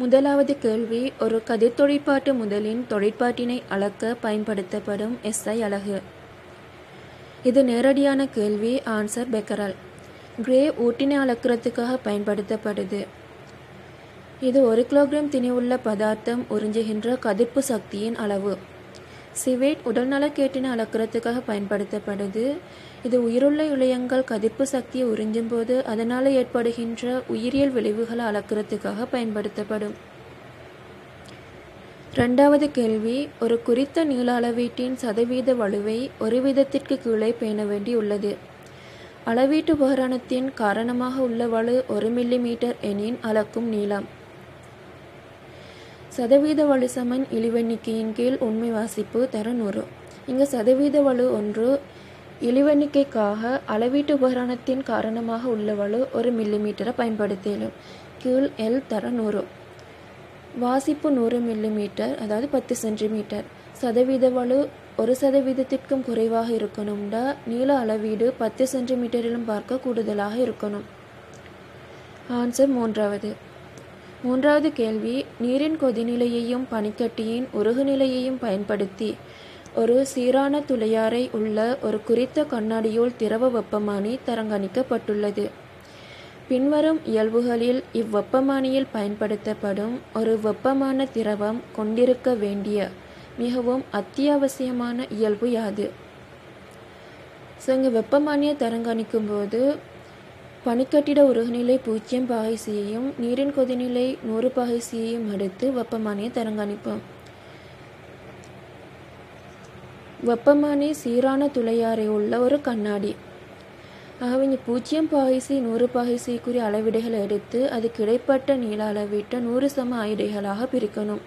முதலாவது கேள்வி ஒரு கதிர் தொழிற்பாட்டு முதலின் தொழிற்பாட்டினை அளக்க பயன்படுத்தப்படும் எஸ்ஐ அலகு இது நேரடியான கேள்வி ஆன்சர் பெக்கரல் கிரே ஊட்டினை அளக்கிறதுக்காக பயன்படுத்தப்படுது இது ஒரு கிலோகிராம் திணிவுள்ள பதார்த்தம் உறிஞ்சுகின்ற கதிர்ப்பு சக்தியின் அளவு சிவேட் உடல்நலக்கேட்டினை அளக்கிறதுக்காக பயன்படுத்தப்படுது இது உயிருள்ள இழையங்கள் கதிர்ப்பு சக்தியை உறிஞ்சும் போது அதனால் ஏற்படுகின்ற உயிரியல் விளைவுகளை அளக்கிறதுக்காக பயன்படுத்தப்படும் ரெண்டாவது கேள்வி ஒரு குறித்த நீள அளவீட்டின் சதவீத வலுவை ஒரு வீதத்திற்கு கீழே பேண வேண்டியுள்ளது அளவீட்டு உபகரணத்தின் காரணமாக உள்ள வலு ஒரு மில்லி மீட்டர் எனின் அளக்கும் நீளம் சதவீத வலு சமன் இழிவெண்ணிக்கையின் கீழ் உண்மை வாசிப்பு தர நூறு இங்கு சதவீத வலு ஒன்று இழிவெண்ணிக்கைக்காக அளவீட்டு உபகரணத்தின் காரணமாக உள்ள வலு ஒரு மில்லி மீட்டரை பயன்படுத்தியும் கீழ் எல் தர நூறு வாசிப்பு நூறு மில்லி மீட்டர் அதாவது பத்து சென்டிமீட்டர் சதவீத வலு ஒரு சதவீதத்திற்கும் குறைவாக இருக்கணும்டா நீள அளவீடு பத்து சென்டிமீட்டரிலும் பார்க்க கூடுதலாக இருக்கணும் ஆன்சர் மூன்றாவது மூன்றாவது கேள்வி நீரின் கொதிநிலையையும் பனிக்கட்டியின் உருகுநிலையையும் பயன்படுத்தி ஒரு சீரான துளையாறை உள்ள ஒரு குறித்த கண்ணாடியுள் திரவ வெப்பமானி தரங்கணிக்கப்பட்டுள்ளது பின்வரும் இயல்புகளில் இவ்வெப்பமானியில் பயன்படுத்தப்படும் ஒரு வெப்பமான திரவம் கொண்டிருக்க வேண்டிய மிகவும் அத்தியாவசியமான இயல்பு யாது ஸோ இங்கே வெப்பமானியை தரங்கணிக்கும் போது பனிக்கட்டிட உருகுநிலை பூஜ்ஜியம் பாகைசியையும் நீரின் கொதிநிலை நூறு பாகைசியையும் எடுத்து வெப்பமானியை தரங்கணிப்போம் வெப்பமானி சீரான துளையாறை உள்ள ஒரு கண்ணாடி ஆகவே இங்கே பூஜ்ஜியம் பாகைசி நூறு பாகைசிக்குரிய அளவிடைகளை எடுத்து அதுக்கு இடைப்பட்ட நீள அளவீட்டை நூறு சம ஆயுடைகளாக பிரிக்கணும்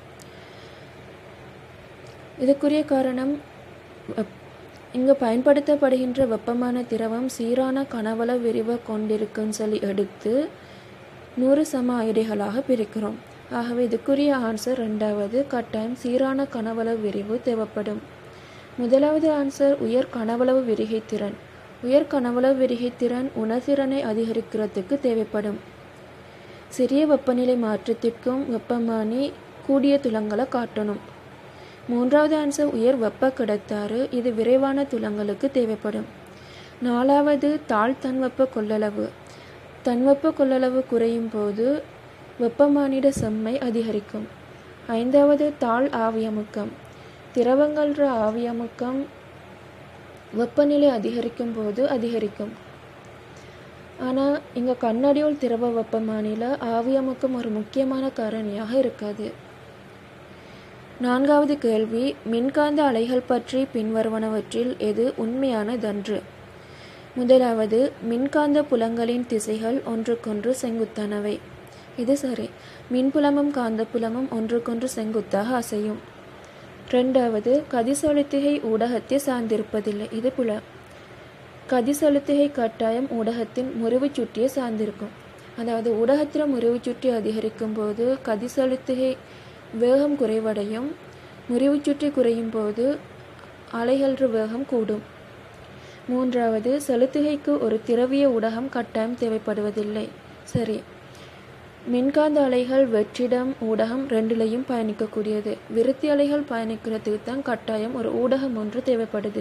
இதுக்குரிய காரணம் இங்கு பயன்படுத்தப்படுகின்ற வெப்பமான திரவம் சீரான கனவள விரிவை கொண்டிருக்குன்னு சொல்லி எடுத்து நூறு சம ஆயுடைகளாக பிரிக்கிறோம் ஆகவே இதுக்குரிய ஆன்சர் ரெண்டாவது கட்டாயம் சீரான கனவள விரிவு தேவைப்படும் முதலாவது ஆன்சர் உயர் கனவளவு விரிகைத்திறன் உயர் கனவளவு விரிகைத்திறன் உணர்திறனை அதிகரிக்கிறதுக்கு தேவைப்படும் சிறிய வெப்பநிலை மாற்றத்திற்கும் வெப்பமானி கூடிய துலங்களை காட்டணும் மூன்றாவது ஆன்சர் உயர் வெப்ப கிடத்தாறு இது விரைவான துலங்களுக்கு தேவைப்படும் நாலாவது தாழ் தன்வெப்ப கொள்ளளவு தன்வெப்ப கொள்ளளவு குறையும் போது வெப்பமானிட செம்மை அதிகரிக்கும் ஐந்தாவது தாழ் ஆவியமுக்கம் திரவங்கள ஆவியமுக்கம் வெப்பநிலை அதிகரிக்கும் போது அதிகரிக்கும் ஆனால் இங்கே கண்ணாடியுள் திரவ வெப்பமானியில் ஆவியமுக்கம் ஒரு முக்கியமான காரணியாக இருக்காது நான்காவது கேள்வி மின்காந்த அலைகள் பற்றி பின்வருவனவற்றில் எது உண்மையானதன்று முதலாவது மின்காந்த புலங்களின் திசைகள் ஒன்றுக்கொன்று செங்குத்தானவை இது சரி மின்புலமும் காந்தப்புலமும் ஒன்றுக்கொன்று செங்குத்தாக அசையும் ரெண்டாவது கதிசொலுத்திகை ஊடகத்தை சார்ந்திருப்பதில்லை இது புல கதிசொலுத்திகை கட்டாயம் ஊடகத்தின் முறிவு சுட்டியை சார்ந்திருக்கும் அதாவது ஊடகத்தில் முறிவு சுட்டி அதிகரிக்கும் போது கதிசொலுத்திகை வேகம் குறைவடையும் முறிவு சுற்றி குறையும் போது அலைகளற்ற வேகம் கூடும் மூன்றாவது செலுத்துகைக்கு ஒரு திரவிய ஊடகம் கட்டாயம் தேவைப்படுவதில்லை சரி மின்காந்த அலைகள் வெற்றிடம் ஊடகம் ரெண்டுலையும் பயணிக்கக்கூடியது விருத்தி அலைகள் பயணிக்கிறதுக்கு தான் கட்டாயம் ஒரு ஊடகம் ஒன்று தேவைப்படுது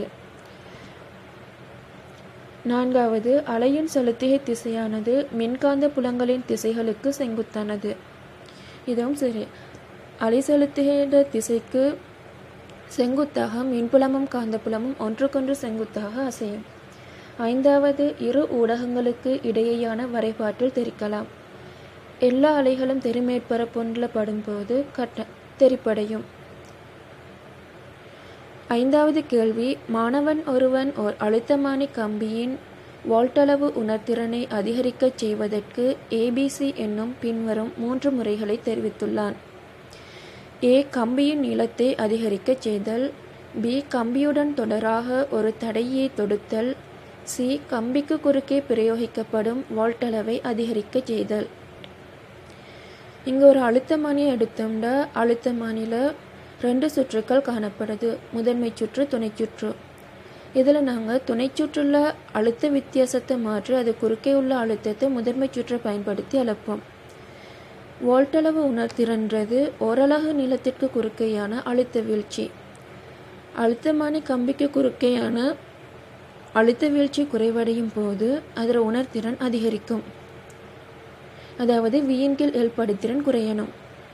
நான்காவது அலையின் செலுத்திகை திசையானது மின்காந்த புலங்களின் திசைகளுக்கு செங்குத்தானது இதுவும் சரி அலை செலுத்துகிற திசைக்கு செங்குத்தாக மின்புலமும் காந்தப்புலமும் ஒன்றுக்கொன்று செங்குத்தாக அசையும் ஐந்தாவது இரு ஊடகங்களுக்கு இடையேயான வரைபாட்டில் தெரிக்கலாம் எல்லா அலைகளும் தெரிமேற்பரப்பொன்றில் படும்போது கட்ட தெரிப்படையும் ஐந்தாவது கேள்வி மாணவன் ஒருவன் ஓர் அழுத்தமானி கம்பியின் வால்ட்டளவு உணர்திறனை அதிகரிக்கச் செய்வதற்கு ஏபிசி என்னும் பின்வரும் மூன்று முறைகளை தெரிவித்துள்ளான் ஏ கம்பியின் நீளத்தை அதிகரிக்கச் செய்தல் பி கம்பியுடன் தொடராக ஒரு தடையை தொடுத்தல் சி கம்பிக்கு குறுக்கே பிரயோகிக்கப்படும் வால்ட்டளவை அதிகரிக்கச் செய்தல் இங்கே ஒரு அழுத்தமானியை எடுத்தோம்னா அழுத்தமானியில் ரெண்டு சுற்றுக்கள் காணப்படுது முதன்மை சுற்று துணை சுற்று இதில் நாங்கள் துணை சுற்றுள்ள அழுத்த வித்தியாசத்தை மாற்றி அது குறுக்கே உள்ள அழுத்தத்தை முதன்மை சுற்றை பயன்படுத்தி அளப்போம் வோல்ட்டளவு உணர்திறன்றது ஓரலகு நீளத்திற்கு குறுக்கேயான அழுத்த வீழ்ச்சி அழுத்தமானி கம்பிக்கு குறுக்கேயான அழுத்த வீழ்ச்சி குறைவடையும் போது அதன் உணர்திறன் அதிகரிக்கும் அதாவது வியின் கீழ் எல் படித்திறன் குறையணும்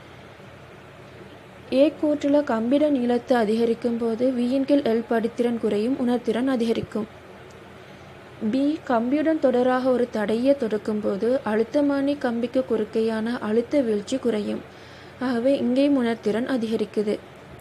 ஏ கூற்றுல கம்பிட நீளத்தை அதிகரிக்கும் போது வியின் கீழ் எல் படித்திறன் குறையும் உணர்திறன் அதிகரிக்கும் பி கம்பியுடன் தொடராக ஒரு தடையை தொடுக்கும் போது அழுத்தமானி கம்பிக்கு குறுக்கேயான அழுத்த வீழ்ச்சி குறையும் ஆகவே இங்கேயும் உணர்திறன் அதிகரிக்குது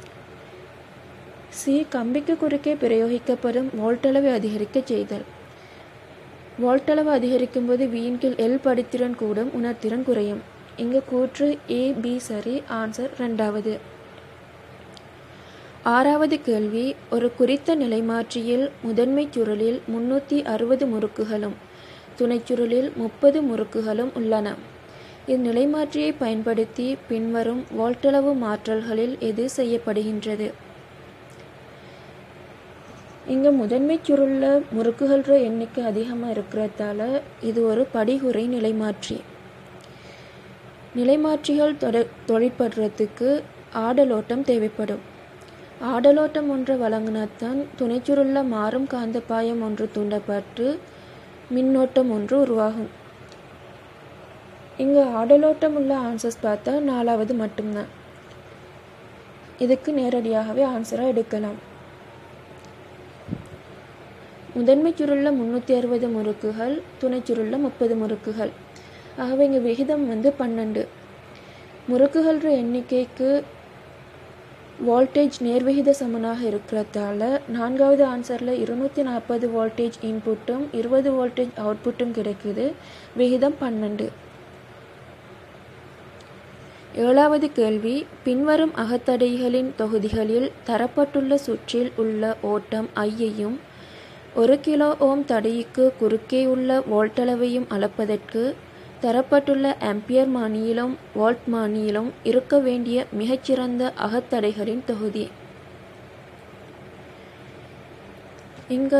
சி கம்பிக்கு குறுக்கே பிரயோகிக்கப்படும் வோல்ட்டளவை அதிகரிக்க செய்தல் வோல்ட்டளவு அதிகரிக்கும் போது வியின் கீழ் எல் படித்திறன் கூடும் உணர்திறன் குறையும் இங்கு கூற்று ஏ பி சரி ஆன்சர் ரெண்டாவது ஆறாவது கேள்வி ஒரு குறித்த நிலைமாற்றியில் முதன்மை சுருளில் முன்னூற்றி அறுபது முறுக்குகளும் துணைச்சுருளில் முப்பது முறுக்குகளும் உள்ளன இந்நிலைமாற்றியை பயன்படுத்தி பின்வரும் வோல்ட்டளவு மாற்றல்களில் எது செய்யப்படுகின்றது இங்கே முதன்மை சுருளில் முறுக்குகள எண்ணிக்கை அதிகமாக இருக்கிறதால இது ஒரு படிகுறை நிலைமாற்றி நிலைமாற்றிகள் தொட தொழிற்படுறதுக்கு ஆடலோட்டம் தேவைப்படும் ஆடலோட்டம் ஒன்று வழங்கினாத்தான் துணைச்சுருள்ள மாறும் காந்தப்பாயம் ஒன்று தூண்டப்பட்டு மின்னோட்டம் ஒன்று உருவாகும் இங்கே ஆடலோட்டம் உள்ள ஆன்சர்ஸ் பார்த்தா நாலாவது மட்டும்தான் இதுக்கு நேரடியாகவே ஆன்சராக எடுக்கலாம் முதன்மை சுருள்ள முந்நூற்றி அறுபது முறுக்குகள் துணை சுருள்ள முப்பது முறுக்குகள் ஆகவே இங்கே விகிதம் வந்து பன்னெண்டு முறுக்குகள எண்ணிக்கைக்கு வோல்டேஜ் நேர்விகித சமனாக இருக்கிறதால நான்காவது ஆன்சரில் இருநூற்றி நாற்பது வோல்டேஜ் இன்புட்டும் இருபது வோல்டேஜ் அவுட்புட்டும் கிடைக்குது விகிதம் பன்னெண்டு ஏழாவது கேள்வி பின்வரும் அகத்தடைகளின் தொகுதிகளில் தரப்பட்டுள்ள சுற்றில் உள்ள ஓட்டம் ஐயையும் ஒரு கிலோ ஓம் தடைக்கு குறுக்கே உள்ள வோல்ட்டளவையும் அளப்பதற்கு தரப்பட்டுள்ள ஆம்பியர் மானியிலும் வோல்ட் மானியிலும் இருக்க வேண்டிய மிகச்சிறந்த அகத்தடைகளின் தொகுதி இங்க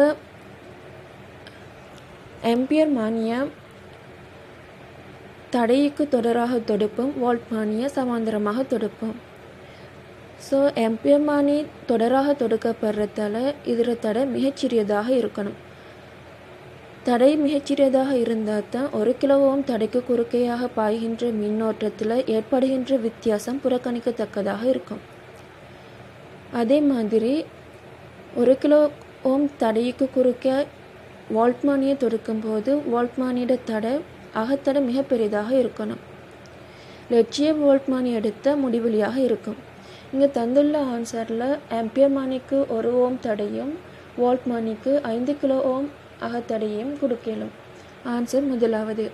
ஆம்பியர் மானிய தடைக்கு தொடராக தொடுப்பும் வோல்ட் மானிய சமாந்தரமாக தொடுப்போம் ஸோ ஆம்பியர் மானி தொடராக தொடுக்கப்படுறதால இதில் தடை மிகச்சிறியதாக இருக்கணும் தடை மிகச்சிறியதாக இருந்தால் தான் ஒரு கிலோ ஓம் தடைக்கு குறுக்கையாக பாய்கின்ற மின்னோட்டத்தில் ஏற்படுகின்ற வித்தியாசம் புறக்கணிக்கத்தக்கதாக இருக்கும் அதே மாதிரி ஒரு கிலோ ஓம் தடைக்கு குறுக்கே வோல்ட்மானியை தொடுக்கும் போது வோல்ட்மானியோட தடை அகத்தடை மிக பெரிதாக இருக்கணும் லட்சிய வோல்ட்மானி எடுத்த முடிவெளியாக இருக்கும் இங்கே தந்துள்ள ஆன்சரில் ஆம்பியர் மானிக்கு ஒரு ஓம் தடையும் வோல்ட் மானிக்கு ஐந்து கிலோ ஓம் அகத்தடையும் கொடுக்கலும் ஆன்சர் முதலாவது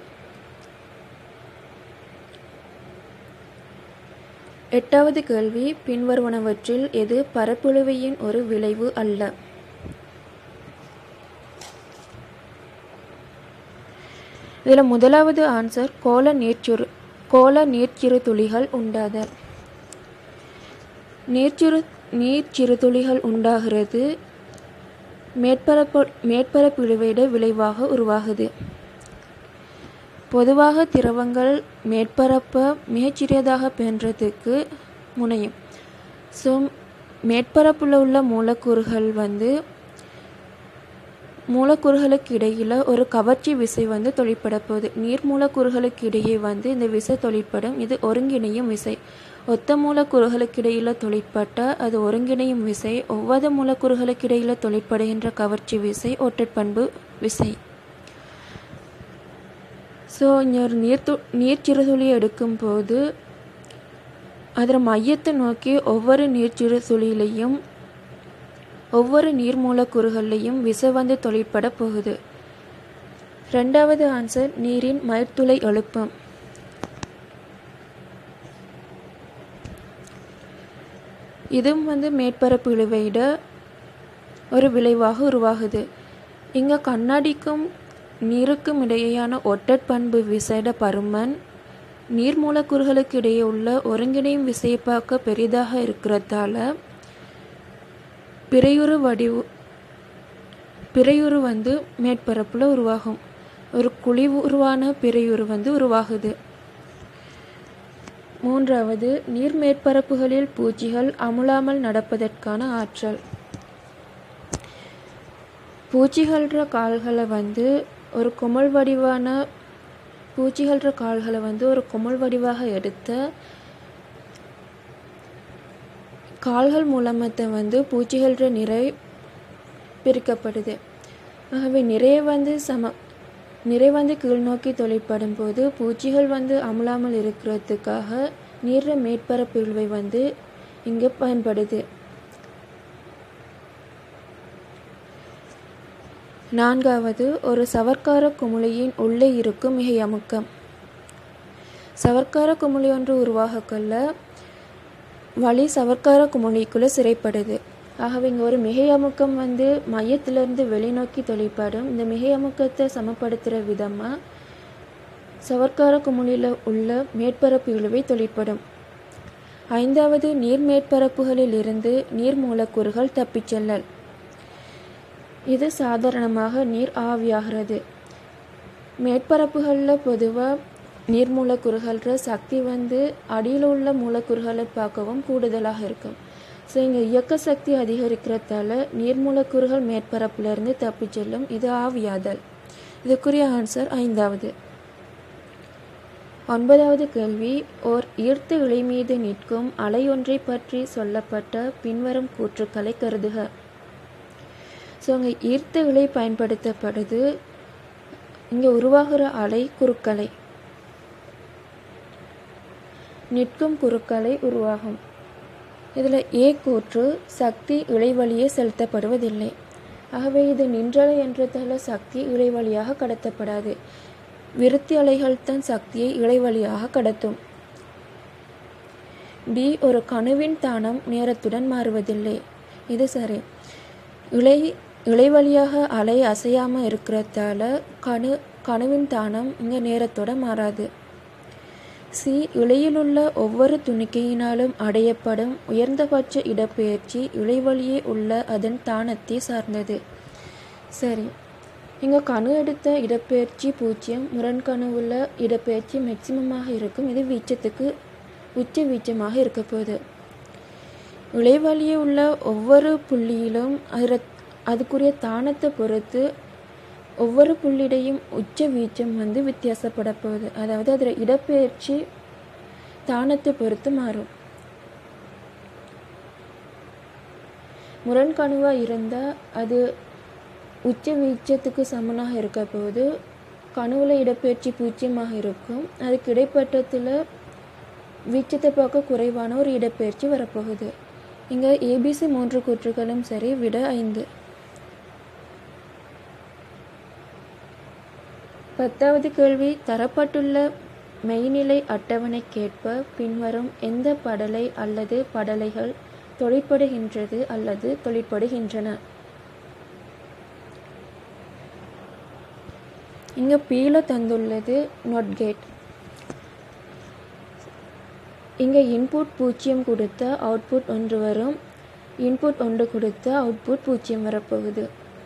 எட்டாவது கேள்வி பின்வருவனவற்றில் எது பரப்புழுவையின் ஒரு விளைவு அல்ல இதில் முதலாவது ஆன்சர் கோல நீர்ச்சுரு கோல நீர்ச்சிறு துளிகள் உண்டாதல் நீர்ச்சிறு நீர்ச்சிறுதுளிகள் உண்டாகிறது மேற்பரப்பு மேற்பரப்பிழுவையிட விளைவாக உருவாகுது பொதுவாக திரவங்கள் மேற்பரப்பை மிகச்சிறியதாக பென்றதுக்கு முனையும் ஸோ மேற்பரப்பில் உள்ள மூலக்கூறுகள் வந்து மூலக்கூறுகளுக்கு இடையில் ஒரு கவர்ச்சி விசை வந்து தொழிற்பட போகுது நீர் மூலக்கூறுகளுக்கு இடையே வந்து இந்த விசை தொழிற்படும் இது ஒருங்கிணையும் விசை ஒத்த மூலக்கூறுகளுக்கு இடையில் தொழிற்பட்ட அது ஒருங்கிணையும் விசை ஒவ்வாத மூலக்கூறுகளுக்கு இடையில் தொழிற்படுகின்ற கவர்ச்சி விசை ஒற்றற்பண்பு விசை ஸோ இங்கே ஒரு நீர்த்து நீர்ச்சிறுதுளி எடுக்கும்போது அதில் மையத்தை நோக்கி ஒவ்வொரு நீர்ச்சிறுதுளியிலையும் ஒவ்வொரு நீர் மூலக்கூறுகள்லையும் விசை வந்து தொழிற்பட போகுது ரெண்டாவது ஆன்சர் நீரின் மயிர்த்துளை எழுப்பம் இதுவும் வந்து மேற்பரப்பு இழுவையிட ஒரு விளைவாக உருவாகுது இங்கே கண்ணாடிக்கும் நீருக்கும் இடையேயான ஒட்டற்பண்பு விசைட பருமன் நீர் மூலக்கூறுகளுக்கு இடையே உள்ள ஒருங்கிணையும் விசையை பார்க்க பெரிதாக இருக்கிறதால பிறையுறு வடிவு பிறையுறு வந்து மேற்பரப்பில் உருவாகும் ஒரு குழி உருவான பிறையுறு வந்து உருவாகுது மூன்றாவது நீர் மேற்பரப்புகளில் பூச்சிகள் அமுலாமல் நடப்பதற்கான ஆற்றல் பூச்சிகள்ற கால்களை வந்து ஒரு குமிழ் வடிவான பூச்சிகள்ற கால்களை வந்து ஒரு குமிழ் வடிவாக எடுத்த கால்கள் மூலமத்தை வந்து பூச்சிகள்ற நிறை பிரிக்கப்படுது ஆகவே நிறைய வந்து சம நிறை வந்து கீழ்நோக்கி தொழிற்படும் போது பூச்சிகள் வந்து அமுலாமல் இருக்கிறதுக்காக நீர மேற்பரப்பு இழுவை வந்து இங்கே பயன்படுது நான்காவது ஒரு சவர்க்கார குமிழியின் உள்ளே இருக்கும் மிகை அமுக்கம் சவர்க்கார குமிழி ஒன்று உருவாகக்கொள்ள வழி சவர்க்கார குமிழிக்குள்ளே சிறைப்படுது ஆகவே இங்கே ஒரு மிகை அமுக்கம் வந்து மையத்திலிருந்து வெளிநோக்கி தொழிற்படும் இந்த மிகை அமுக்கத்தை சமப்படுத்துகிற விதமாக சவர்க்கார குமிழியில் உள்ள மேற்பரப்பு இழுவை தொழிற்படும் ஐந்தாவது நீர் மேற்பரப்புகளில் இருந்து நீர் மூலக்கூறுகள் தப்பிச் செல்லல் இது சாதாரணமாக நீர் ஆவியாகிறது மேற்பரப்புகளில் பொதுவாக நீர் மூலக்கூறுகள சக்தி வந்து அடியில் உள்ள மூலக்கூறுகளை பார்க்கவும் கூடுதலாக இருக்கும் ஸோ இங்கே இயக்க சக்தி அதிகரிக்கிறதால நீர் மூலக்கூறுகள் மேற்பரப்பிலிருந்து தப்பிச் செல்லும் இது ஆவியாதல் இதுக்குரிய ஆன்சர் ஐந்தாவது ஒன்பதாவது கேள்வி ஓர் ஈர்த்த இலை மீது நிற்கும் அலை ஒன்றை பற்றி சொல்லப்பட்ட பின்வரும் கூற்றுக்களை கருதுக ஸோ அங்கே ஈர்த்த இலை பயன்படுத்தப்படுது இங்கே உருவாகிற அலை குறுக்கலை நிற்கும் குறுக்கலை உருவாகும் இதில் ஏ கூற்று சக்தி இழைவழியே செலுத்தப்படுவதில்லை ஆகவே இது நின்றலை என்றதால சக்தி இழைவழியாக கடத்தப்படாது விருத்தி அலைகள் தான் சக்தியை இழைவழியாக கடத்தும் பி ஒரு கணுவின் தானம் நேரத்துடன் மாறுவதில்லை இது சரி இலை இலைவழியாக அலை அசையாமல் இருக்கிறதால கணு கணுவின் தானம் இங்கே நேரத்தோட மாறாது சி இலையிலுள்ள ஒவ்வொரு துணிக்கையினாலும் அடையப்படும் உயர்ந்தபட்ச இடப்பெயர்ச்சி இலைவழியே உள்ள அதன் தானத்தை சார்ந்தது சரி இங்கே கணு எடுத்த இடப்பெயர்ச்சி பூஜ்ஜியம் முரண்கணுவுள்ள இடப்பெயர்ச்சி மேக்சிமமாக இருக்கும் இது வீச்சத்துக்கு உச்ச வீச்சமாக இருக்க போகுது இலைவழியே உள்ள ஒவ்வொரு புள்ளியிலும் அதில் அதுக்குரிய தானத்தை பொறுத்து ஒவ்வொரு புள்ளிடையும் உச்ச வீச்சம் வந்து வித்தியாசப்பட போகுது அதாவது அதில் இடப்பெயர்ச்சி தானத்தை பொறுத்து மாறும் முரண்கணுவாக இருந்தால் அது உச்ச வீச்சத்துக்கு சமனாக இருக்க போது கணுவில் இடப்பெயர்ச்சி பூஜ்ஜியமாக இருக்கும் அதுக்கு இடைப்பட்டத்தில் வீச்சத்தை பார்க்க குறைவான ஒரு இடப்பெயர்ச்சி வரப்போகுது இங்கே ஏபிசி மூன்று கூற்றுகளும் சரி விட ஐந்து பத்தாவது கேள்வி தரப்பட்டுள்ள மெய்நிலை அட்டவணைக்கேற்ப பின்வரும் எந்த படலை அல்லது படலைகள் தொழிற்படுகின்றது அல்லது தொழிற்படுகின்றன இங்கே பீல தந்துள்ளது நொட் கேட் இங்கே இன்புட் பூஜ்ஜியம் கொடுத்த அவுட்புட் ஒன்று வரும் இன்புட் ஒன்று கொடுத்த அவுட்புட் பூஜ்ஜியம் வரப்போகுது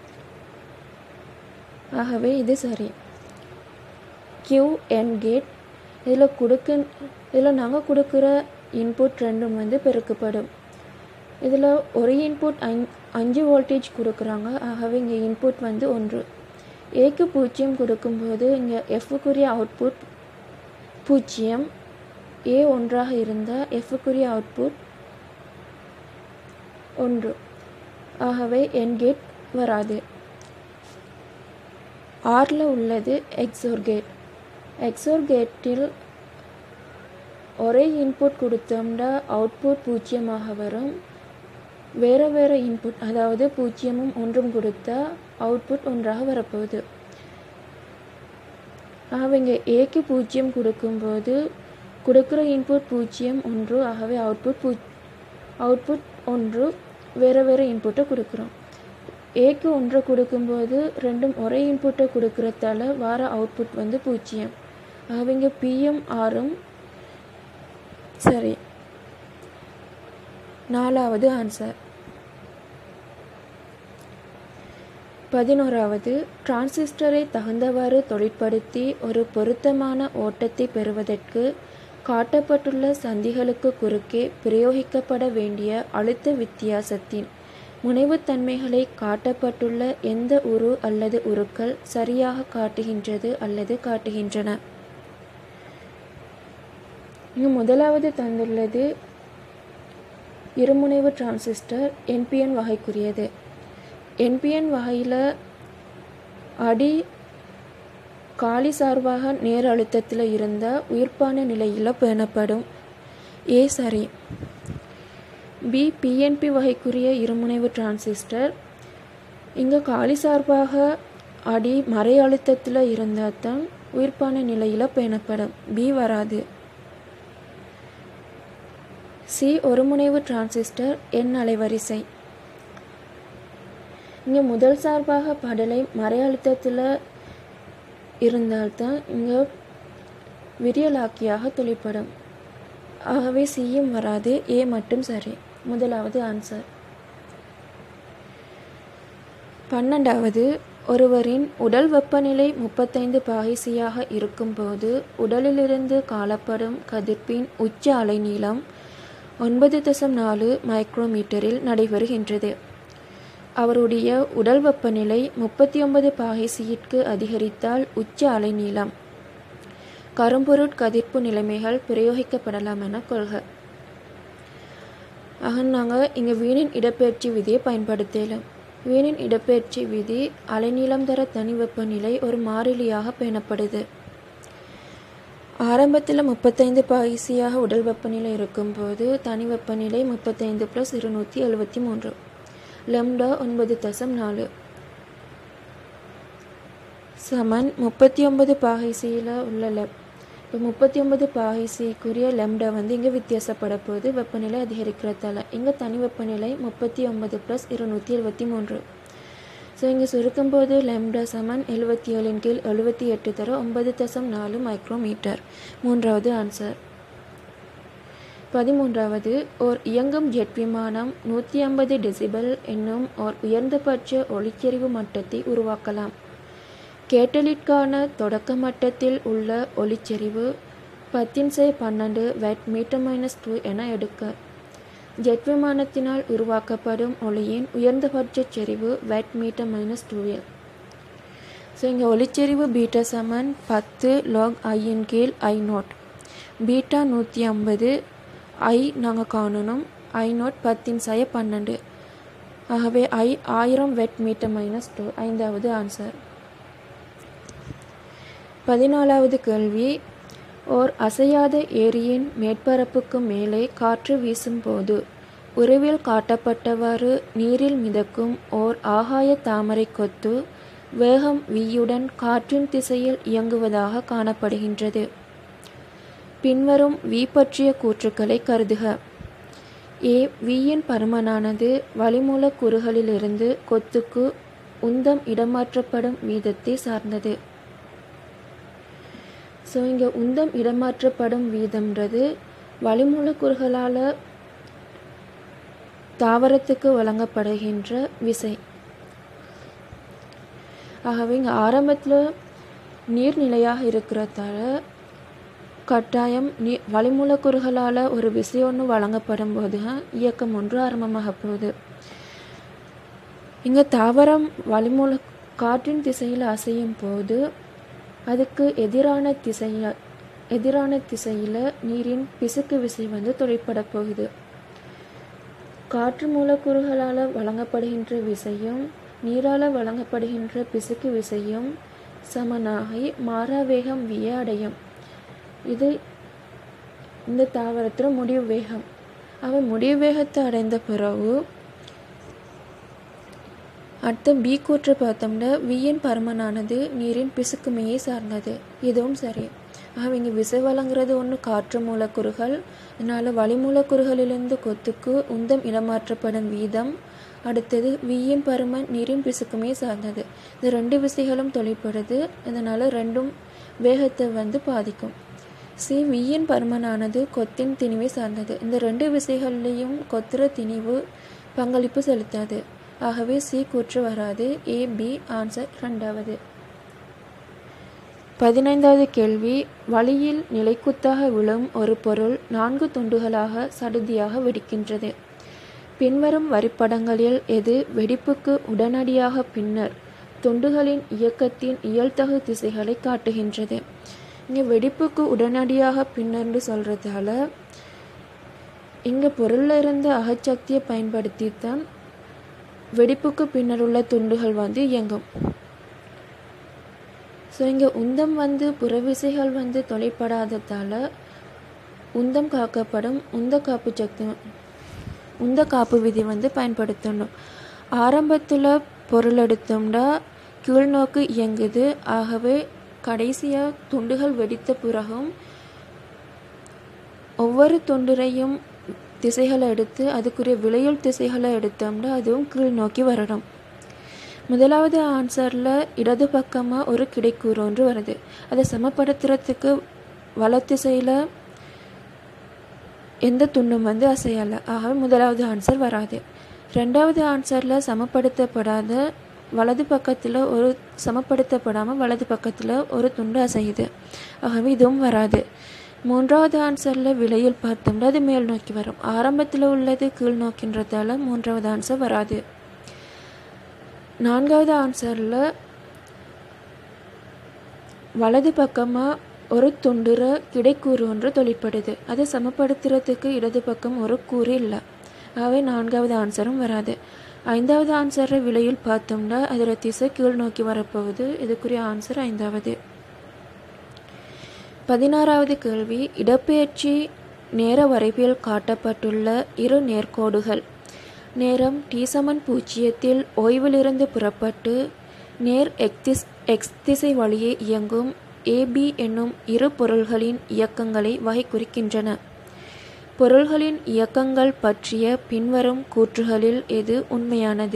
ஆகவே இது சரி கியூ என் கேட் இதில் கொடுக்க இதில் நாங்கள் கொடுக்குற இன்புட் ரெண்டும் வந்து பெருக்கப்படும் இதில் ஒரு இன்புட் அஞ் அஞ்சு வோல்டேஜ் கொடுக்குறாங்க ஆகவே இங்கே இன்புட் வந்து ஒன்று ஏக்கு பூஜ்ஜியம் கொடுக்கும்போது இங்கே எஃப்க்குரிய அவுட்புட் பூஜ்ஜியம் ஏ ஒன்றாக இருந்தால் எஃப்க்குரிய அவுட்புட் ஒன்று ஆகவே என் கேட் வராது ஆரில் உள்ளது எக்ஸோர் கேட் எக்ஸோர் கேட்டில் ஒரே இன்புட் கொடுத்தோம்னா அவுட்புட் பூஜ்ஜியமாக வரும் வேறு வேறு இன்புட் அதாவது பூஜ்ஜியமும் ஒன்றும் கொடுத்தா அவுட்புட் ஒன்றாக வரப்போகுது ஆகவே இங்கே ஏக்கு பூஜ்ஜியம் கொடுக்கும்போது கொடுக்குற இன்புட் பூஜ்ஜியம் ஒன்று ஆகவே அவுட்புட் பூ அவுட்புட் ஒன்று வேறு வேறு இன்புட்டை கொடுக்குறோம் ஏக்கு ஒன்றை கொடுக்கும்போது ரெண்டும் ஒரே இன்புட்டை கொடுக்குறதால வர அவுட்புட் வந்து பூஜ்ஜியம் ஆகவே இங்கே பிஎம் ஆரும் சரி நாலாவது ஆன்சர் பதினோராவது டிரான்சிஸ்டரை தகுந்தவாறு தொழிற்படுத்தி ஒரு பொருத்தமான ஓட்டத்தை பெறுவதற்கு காட்டப்பட்டுள்ள சந்திகளுக்கு குறுக்கே பிரயோகிக்கப்பட வேண்டிய அழுத்த வித்தியாசத்தின் முனைவுத்தன்மைகளை காட்டப்பட்டுள்ள எந்த உரு அல்லது உருக்கள் சரியாக காட்டுகின்றது அல்லது காட்டுகின்றன இங்கு முதலாவது தந்துள்ளது இருமுனைவு டிரான்சிஸ்டர் என்பிஎன் வகைக்குரியது என்பிஎன் வகையில் அடி காலி சார்பாக நேர் அழுத்தத்தில் இருந்த உயிர்ப்பான நிலையில் பேணப்படும் ஏ சரி பி பிஎன்பி வகைக்குரிய இருமுனைவு டிரான்சிஸ்டர் இங்கே காலி சார்பாக அடி மறை அழுத்தத்தில் இருந்தால் தான் உயிர்ப்பான நிலையில் பேணப்படும் பி வராது சி ஒருமுனைவு டிரான்சிஸ்டர் என் அலைவரிசை இங்கே முதல் சார்பாக படலை மறை அழுத்தத்தில் இருந்தால்தான் இங்கே விரியலாக்கியாக தொழிற்படும் ஆகவே சியும் வராது ஏ மட்டும் சரி முதலாவது ஆன்சர் பன்னெண்டாவது ஒருவரின் உடல் வெப்பநிலை முப்பத்தைந்து பாகிசியாக இருக்கும்போது உடலிலிருந்து காணப்படும் கதிர்ப்பின் உச்ச அலைநீளம் ஒன்பது தசம் நாலு மைக்ரோமீட்டரில் நடைபெறுகின்றது அவருடைய உடல் வெப்பநிலை முப்பத்தி ஒன்பது பாகைசியிற்கு அதிகரித்தால் உச்ச அலைநீளம் கரும்பொருட் கதிர்ப்பு நிலைமைகள் பிரயோகிக்கப்படலாம் என கொள்க ஆக நாங்கள் இங்கே வீணின் இடப்பெயர்ச்சி விதியை பயன்படுத்தலாம் வீணின் இடப்பெயர்ச்சி விதி அலைநீளம் தர தனி வெப்பநிலை ஒரு மாறிலியாக பேணப்படுது ஆரம்பத்தில் முப்பத்தைந்து பாய்சியாக உடல் வெப்பநிலை இருக்கும்போது தனி வெப்பநிலை முப்பத்தைந்து ப்ளஸ் இருநூற்றி எழுபத்தி மூன்று லெம்டா ஒன்பது தசம் நாலு சமன் முப்பத்தி ஒன்பது பாகைசியில் உள்ள லெப் இப்போ முப்பத்தி ஒன்பது பாகைசிக்குரிய லெம்டா வந்து இங்கே வித்தியாசப்பட போகுது வெப்பநிலை அதிகரிக்கிறதால இங்கே தனி வெப்பநிலை முப்பத்தி ஒன்பது ப்ளஸ் இருநூற்றி எழுபத்தி மூன்று ஸோ இங்கே சுருக்கும்போது லெம்டா சமன் எழுபத்தி ஏழின் கீழ் எழுபத்தி எட்டு தர ஒன்பது தசம் நாலு மைக்ரோமீட்டர் மூன்றாவது ஆன்சர் பதிமூன்றாவது ஓர் இயங்கும் ஜெட் விமானம் நூற்றி ஐம்பது டெசிபல் என்னும் ஓர் உயர்ந்தபட்ச ஒளிச்செறிவு மட்டத்தை உருவாக்கலாம் கேட்டலிற்கான தொடக்க மட்டத்தில் உள்ள ஒளிச்செறிவு பத்தின் சை பன்னெண்டு வெட் மீட்டர் மைனஸ் டூ என எடுக்க ஜெட் விமானத்தினால் உருவாக்கப்படும் ஒளியின் உயர்ந்தபட்ச செறிவு வெட் மீட்டர் மைனஸ் டூவில் ஸோ இங்கே ஒளிச்செறிவு பீட்டா சமன் பத்து லாக் ஐயின் கீழ் ஐ நோட் பீட்டா நூற்றி ஐம்பது ஐ நாங்கள் காணணும் ஐ நோட் பத்தின் சய பன்னெண்டு ஆகவே ஐ ஆயிரம் வெட் மீட்டர் மைனஸ் டூ ஐந்தாவது ஆன்சர் பதினாலாவது கேள்வி ஓர் அசையாத ஏரியின் மேற்பரப்புக்கு மேலே காற்று வீசும்போது உருவில் காட்டப்பட்டவாறு நீரில் மிதக்கும் ஓர் ஆகாய தாமரை கொத்து வேகம் வியுடன் காற்றின் திசையில் இயங்குவதாக காணப்படுகின்றது பின்வரும் வி பற்றிய கூற்றுக்களை கருதுக ஏ வியின் பருமனானது வளிமூலக்கூறுகளிலிருந்து கொத்துக்கு உந்தம் இடமாற்றப்படும் வீதத்தை சார்ந்தது ஸோ இங்கே உந்தம் இடமாற்றப்படும் வீதம்ன்றது வளிமூலக்கூறுகளால் தாவரத்துக்கு வழங்கப்படுகின்ற விசை ஆகவே இங்கே ஆரம்பத்தில் நீர்நிலையாக இருக்கிறதால கட்டாயம் நீ வளிமூலக்கூறுகளால் ஒரு விசை ஒன்று வழங்கப்படும் போது இயக்கம் ஒன்று ஆரம்பமாக போகுது இங்கே தாவரம் வளிமூல காற்றின் திசையில் அசையும் போது அதுக்கு எதிரான திசையில் எதிரான திசையில் நீரின் பிசுக்கு விசை வந்து தொழிற்பட போகுது காற்று மூலக்கூறுகளால் வழங்கப்படுகின்ற விசையும் நீரால் வழங்கப்படுகின்ற பிசுக்கு விசையும் சமனாகி மாறா வேகம் விய அடையும் இது இந்த தாவரத்தில் முடிவு வேகம் அவன் முடிவு வேகத்தை அடைந்த பிறகு அடுத்த பி கூற்று பார்த்தோம்னா வியின் பருமனானது நீரின் பிசுக்குமையை சார்ந்தது இதுவும் சரி அவங்க விசை வழங்குறது ஒன்று காற்று மூலக்கூறுகள் அதனால் வளிமூலக்கூறுகளிலிருந்து கொத்துக்கு உந்தம் இடமாற்றப்படும் வீதம் அடுத்தது வியின் பருமன் நீரின் பிசுக்குமே சார்ந்தது இந்த ரெண்டு விசைகளும் தொழிற்படுது அதனால் ரெண்டும் வேகத்தை வந்து பாதிக்கும் சி வியின் பருமனானது கொத்தின் திணிவை சார்ந்தது இந்த ரெண்டு விசைகள்லேயும் கொத்துற திணிவு பங்களிப்பு செலுத்தாது ஆகவே சி கூற்று வராது ஏ பி ஆன்சர் ரெண்டாவது பதினைந்தாவது கேள்வி வழியில் நிலைக்குத்தாக விழும் ஒரு பொருள் நான்கு துண்டுகளாக சடுதியாக வெடிக்கின்றது பின்வரும் வரிப்படங்களில் எது வெடிப்புக்கு உடனடியாக பின்னர் துண்டுகளின் இயக்கத்தின் இயல்தகு திசைகளை காட்டுகின்றது இங்கே வெடிப்புக்கு உடனடியாக பின்னர்னு சொல்கிறதால இங்கே பொருளில் இருந்த அகச்சக்தியை பயன்படுத்தி தான் வெடிப்புக்கு பின்னர் உள்ள துண்டுகள் வந்து இயங்கும் ஸோ இங்கே உந்தம் வந்து புறவிசைகள் வந்து தொலைப்படாததால் உந்தம் காக்கப்படும் உந்த காப்பு சக்தி உந்த காப்பு விதி வந்து பயன்படுத்தணும் ஆரம்பத்தில் பொருள் எடுத்தோம்னா கீழ்நோக்கு இயங்குது ஆகவே கடைசியாக துண்டுகள் வெடித்த பிறகும் ஒவ்வொரு துண்டுரையும் திசைகளை எடுத்து அதுக்குரிய விளையுள் திசைகளை எடுத்தோம்னா அதுவும் கீழ் நோக்கி வரணும் முதலாவது ஆன்சரில் இடது பக்கமாக ஒரு கிடைக்கூறு ஒன்று வருது அதை சமப்படுத்துறதுக்கு வலத்திசையில் எந்த துண்டும் வந்து அசையலை ஆகவே முதலாவது ஆன்சர் வராது ரெண்டாவது ஆன்சரில் சமப்படுத்தப்படாத வலது பக்கத்தில் ஒரு சமப்படுத்தப்படாமல் வலது பக்கத்தில் ஒரு துண்டு அசையுது ஆகவே இதுவும் வராது மூன்றாவது ஆன்சரில் விலையில் பார்த்தோம்னா அது மேல் நோக்கி வரும் ஆரம்பத்தில் உள்ளது கீழ் நோக்கின்றதால மூன்றாவது ஆன்சர் வராது நான்காவது ஆன்சரில் வலது பக்கமாக ஒரு துண்டுற கிடைக்கூறு ஒன்று தொழிற்படுது அதை சமப்படுத்துறதுக்கு இடது பக்கம் ஒரு கூறு இல்லை ஆகவே நான்காவது ஆன்சரும் வராது ஐந்தாவது ஆன்சரை விலையில் பார்த்தோம்னா அதில் திசை கீழ் நோக்கி வரப்போகுது இதுக்குரிய ஆன்சர் ஐந்தாவது பதினாறாவது கேள்வி இடப்பெயர்ச்சி நேர வரைவில் காட்டப்பட்டுள்ள இரு நேர்கோடுகள் நேரம் டி சமன் பூஜ்ஜியத்தில் ஓய்விலிருந்து புறப்பட்டு நேர் எக்திஸ் எக்ஸ் திசை வழியே இயங்கும் ஏபி என்னும் இரு பொருள்களின் இயக்கங்களை வகை குறிக்கின்றன பொருள்களின் இயக்கங்கள் பற்றிய பின்வரும் கூற்றுகளில் எது உண்மையானது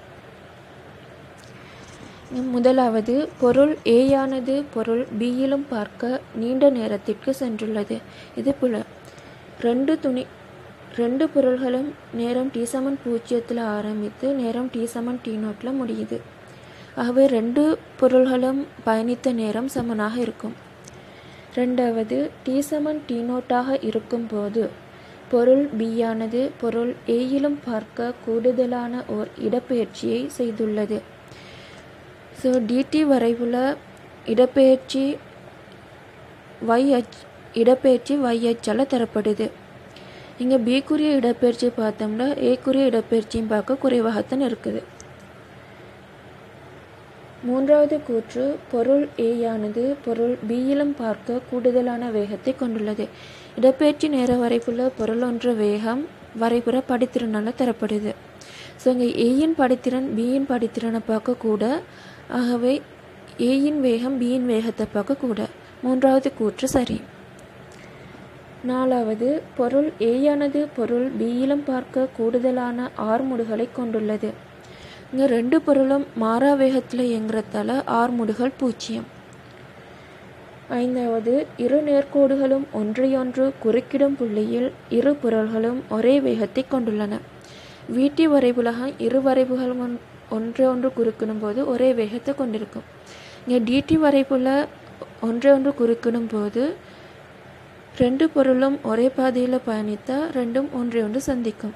முதலாவது பொருள் ஏயானது பொருள் பியிலும் பார்க்க நீண்ட நேரத்திற்கு சென்றுள்ளது இது புல ரெண்டு துணி ரெண்டு பொருள்களும் நேரம் டி சமன் பூஜ்ஜியத்தில் ஆரம்பித்து நேரம் டி சமன் டி நோட்டில் முடியுது ஆகவே ரெண்டு பொருள்களும் பயணித்த நேரம் சமனாக இருக்கும் ரெண்டாவது டி சமன் டி நோட்டாக இருக்கும்போது பொருள் பியானது பொருள் ஏயிலும் பார்க்க கூடுதலான ஓர் இடப்பெயர்ச்சியை செய்துள்ளது ஸோ டிடி வரைவுல இடப்பெயர்ச்சி y அச் இடப்பெயர்ச்சி y அச்சால் தரப்படுது இங்கே பிக்குரிய இடப்பெயர்ச்சி பார்த்தோம்னா ஏக்குரிய இடப்பெயர்ச்சியும் பார்க்க குறைவாகத்தான் இருக்குது மூன்றாவது கூற்று பொருள் ஏயானது பொருள் பியிலும் பார்க்க கூடுதலான வேகத்தை கொண்டுள்ளது இடப்பெயர்ச்சி நேர வரைப்புள்ள பொருள் ஒன்ற வேகம் வரைபுற படித்திறனால் தரப்படுது ஸோ இங்கே ஏயின் படித்திறன் பியின் படித்திறனை பார்க்க கூட ஆகவே ஏயின் வேகம் பியின் வேகத்தை பார்க்க கூட மூன்றாவது கூற்று சரி நாலாவது பொருள் ஏயானது பொருள் பியிலும் பார்க்க கூடுதலான ஆர்முடுகளை கொண்டுள்ளது இங்கே ரெண்டு பொருளும் மாறா வேகத்தில் இயங்குறதால ஆர்முடுகள் பூஜ்ஜியம் ஐந்தாவது இரு நேர்கோடுகளும் ஒன்றையொன்று குறுக்கிடும் புள்ளியில் இரு பொருள்களும் ஒரே வேகத்தை கொண்டுள்ளன வீட்டி வரைவுலகம் இரு வரைவுகளும் ஒன் ஒன்றை ஒன்று குறுக்கிடும் போது ஒரே வேகத்தை கொண்டிருக்கும் இங்கே டிடி வரைபுல ஒன்றை ஒன்று குறுக்கிடும் போது ரெண்டு பொருளும் ஒரே பாதையில் பயணித்தால் ரெண்டும் ஒன்றை ஒன்று சந்திக்கும்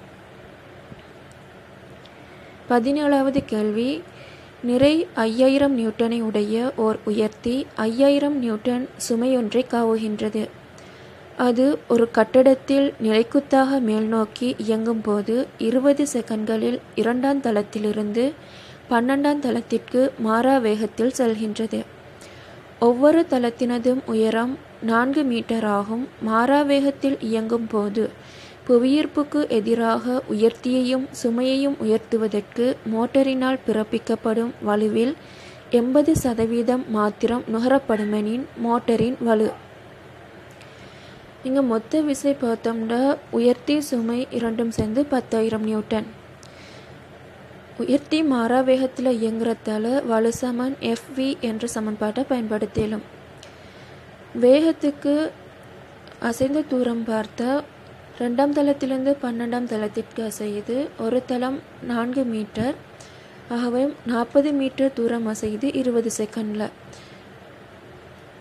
பதினேழாவது கேள்வி நிறை ஐயாயிரம் நியூட்டனை உடைய ஓர் உயர்த்தி ஐயாயிரம் நியூட்டன் சுமையொன்றை காவுகின்றது அது ஒரு கட்டடத்தில் நிலைக்குத்தாக மேல்நோக்கி இயங்கும் போது இருபது செகண்ட்களில் இரண்டாம் தளத்திலிருந்து பன்னெண்டாம் தளத்திற்கு மாறா வேகத்தில் செல்கின்றது ஒவ்வொரு தளத்தினதும் உயரம் நான்கு மீட்டர் ஆகும் மாறா வேகத்தில் இயங்கும் போது புவியீர்ப்புக்கு எதிராக உயர்த்தியையும் சுமையையும் உயர்த்துவதற்கு மோட்டரினால் பிறப்பிக்கப்படும் வலுவில் எண்பது சதவீதம் மாத்திரம் நுகரப்படுமெனின் மோட்டரின் வலு இங்கே மொத்த விசை பார்த்தோம்னா உயர்த்தி சுமை இரண்டும் சேர்ந்து பத்தாயிரம் நியூட்டன் உயர்த்தி மாறா வேகத்தில் இயங்குறதால வலு சமன் எஃப்வி என்ற சமன்பாட்டை பயன்படுத்தலும் வேகத்துக்கு அசைந்த தூரம் பார்த்தா ரெண்டாம் தளத்திலிருந்து பன்னெண்டாம் தளத்திற்கு அசையுது ஒரு தளம் நான்கு மீட்டர் ஆகவே நாற்பது மீட்டர் தூரம் அசையுது இருபது செகண்டில்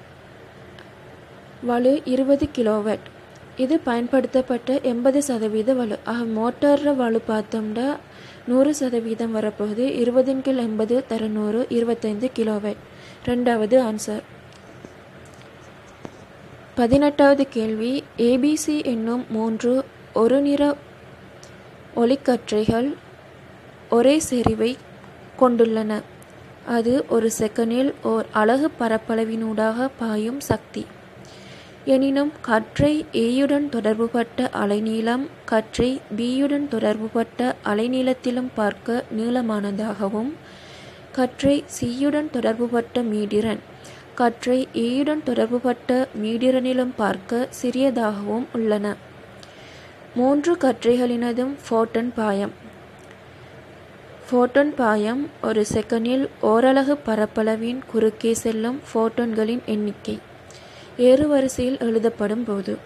வலு இருபது கிலோவாட் இது பயன்படுத்தப்பட்ட எண்பது சதவீத வலு ஆக மோட்டார் வலு பார்த்தோம்னா நூறு சதவீதம் வரப்போகுது இருபதின் கீழ் எண்பது தர நூறு இருபத்தைந்து கிலோவாட் ரெண்டாவது ஆன்சர் பதினெட்டாவது கேள்வி ஏபிசி என்னும் மூன்று ஒரு நிற ஒளிக்கற்றைகள் ஒரே செறிவை கொண்டுள்ளன அது ஒரு செகண்டில் ஓர் அலகு பரப்பளவினூடாக பாயும் சக்தி எனினும் கற்றை ஏயுடன் தொடர்புபட்ட அலைநீளம் கற்றை பியுடன் தொடர்புபட்ட அலைநீளத்திலும் பார்க்க நீளமானதாகவும் கற்றை சியுடன் தொடர்புபட்ட மீடிரன் கற்றை ஏயுடன் தொடர்புபட்ட மீடிரனிலும் பார்க்க சிறியதாகவும் உள்ளன மூன்று கற்றைகளினதும் ஃபோட்டன் பாயம் ஃபோட்டான் பாயம் ஒரு செகண்டில் ஓரலகு பரப்பளவின் குறுக்கே செல்லும் ஃபோட்டான்களின் எண்ணிக்கை ஏறு வரிசையில் எழுதப்படும் போது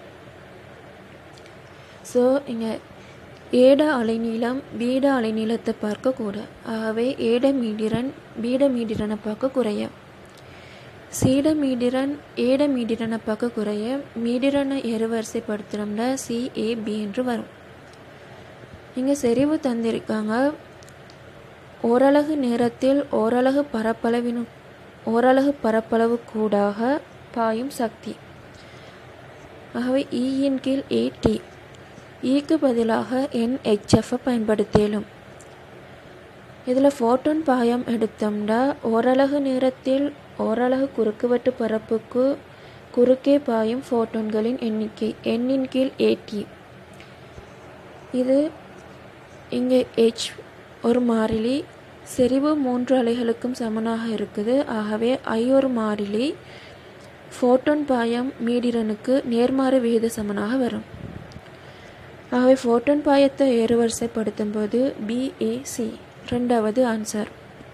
ஸோ இங்கே ஏட அலைநீளம் பீட அலைநீளத்தை பார்க்க கூட ஆகவே ஏட மீடிரன் பீட மீடிரனை பார்க்க குறைய சீட மீடிரன் ஏட மீடிரனை பார்க்க குறைய மீடிரனை ஏறுவரிசைப்படுத்தினோம்னா சி ஏ பி என்று வரும் இங்கே செறிவு தந்திருக்காங்க ஓரலகு நேரத்தில் ஓரலகு பரப்பளவினு ஓரலகு பரப்பளவு கூடாக பாயும் சக்தி ஆகவே இயின் கீழ் ஏடி ஈக்கு பதிலாக என்ஹெச்எஃப்பை பயன்படுத்தலும் இதில் ஃபோட்டான் பாயம் எடுத்தோம்னா ஓரலகு நேரத்தில் ஓரலகு குறுக்குவெட்டு பரப்புக்கு குறுக்கே பாயும் ஃபோட்டான்களின் எண்ணிக்கை எண்ணின் கீழ் ஏடி இது இங்கே ஹெச் ஒரு மாறிலி செறிவு மூன்று அலைகளுக்கும் சமனாக இருக்குது ஆகவே ஐ ஒரு மாறிலி ஃபோட்டான் பாயம் மீடிரனுக்கு நேர்மாறு விகித சமனாக வரும் ஆகவே ஃபோட்டான் பாயத்தை ஏறுவரிசைப்படுத்தும் போது பிஏசி ரெண்டாவது ஆன்சர்